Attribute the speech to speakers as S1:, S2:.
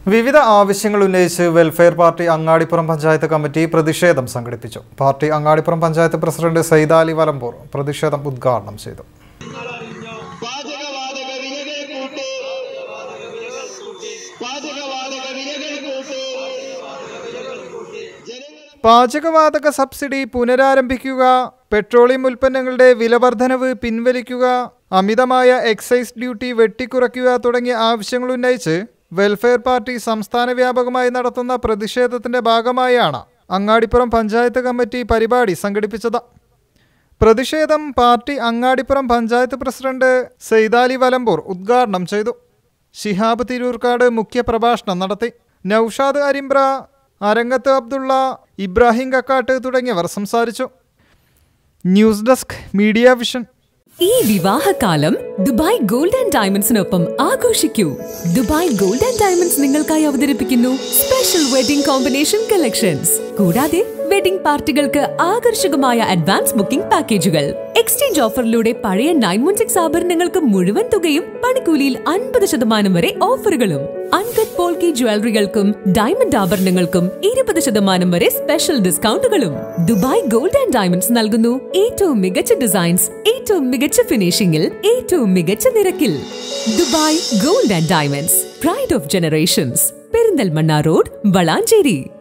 S1: വിവിധ ആവശ്യങ്ങൾ ഉന്നയിച്ച് welfare party Angadippuram panchayat committee പ്രതിഷേധം സംഘടിപ്പിച്ചു പാർട്ടി അങ്ങാടിപ്പുറം പഞ്ചായത്ത് പ്രസിഡന്റ് സൈദാലി വലമ്പൂർ പ്രതിഷേധം ഉദ്ഘാടനം ചെയ്തു
S2: പാചകവാതക വിലകൾ കൂട്ട് പാചകവാതക വിലകൾ കൂട്ട് ജനങ്ങൾ
S1: പാചകവാതക സബ്സിഡി പുനരാരംഭിക്കുക പെട്രോളിയം ഉൽപ്പന്നങ്ങളുടെ വിലവർധനവ് പിൻവലിക്കുക അമിതമായ എക്സൈസ് ഡ്യൂട്ടി വെട്ടിക്കുറയ്ക്കുക തുടങ്ങിയ ആവശ്യങ്ങൾ ഉന്നയിച്ച് വെൽഫെയർ പാർട്ടി സംസ്ഥാന വ്യാപകമായി നടത്തുന്ന പ്രതിഷേധത്തിന്റെ ഭാഗമായാണ് അങ്ങാടിപ്പുറം പഞ്ചായത്ത് കമ്മിറ്റി പരിപാടി സംഘടിപ്പിച്ചത് പ്രതിഷേധം പാർട്ടി അങ്ങാടിപ്പുറം പഞ്ചായത്ത് പ്രസിഡന്റ് സെയ്താലി വലമ്പൂർ ഉദ്ഘാടനം ചെയ്തു ശിഹാബ് തിരൂർക്കാട് മുഖ്യപ്രഭാഷണം നടത്തി നൌഷാദ് അരിമ്പ്ര അരങ്ങത്ത് അബ്ദുള്ള ഇബ്രാഹിം കക്കാട്ട് തുടങ്ങിയവർ സംസാരിച്ചു ന്യൂസ് ഡെസ്ക് മീഡിയ വിഷൻ
S3: ഈ വിവാഹകാലം ദുബായ് ഗോൾഡ് ആൻഡ് ഡയമണ്ട്സിനൊപ്പം ആഘോഷിക്കൂ ദുബായ് ഗോൾഡ് ആൻഡ് ഡയമണ്ട്സ് നിങ്ങൾക്കായി അവതരിപ്പിക്കുന്നു സ്പെഷ്യൽ വെഡിംഗ് കോമ്പിനേഷൻ കളക്ഷൻസ് കൂടാതെ വെഡിംഗ് പാർട്ടികൾക്ക് ആകർഷകമായ അഡ്വാൻസ് ബുക്കിംഗ് പാക്കേജുകൾ എക്സ്ചേഞ്ച് ഓഫറിലൂടെ പഴയ നയൻ വൺ സിക്സ് ആഭരണങ്ങൾക്ക് മുഴുവൻ തുകയും പണിക്കൂലിയിൽ അൻപത് ശതമാനം വരെ ഓഫറുകളും അൺകട്ട് പോൾക്കി ജ്വല്ലറികൾക്കും ഡയമണ്ട് ആഭരണങ്ങൾക്കും ഇരുപത് ശതമാനം വരെ സ്പെഷ്യൽ ഡിസ്കൗണ്ടുകളും ദുബായ് ഗോൾഡ് ആൻഡ് ഡയമണ്ട്സ് നൽകുന്നു ഏറ്റവും മികച്ച ഡിസൈൻസ് ഏറ്റവും മികച്ച ഫിനിഷിംഗിൽ ഏറ്റവും മികച്ച നിരക്കിൽ Dubai gold and diamonds pride of generations Perinthalmanna road Valanchery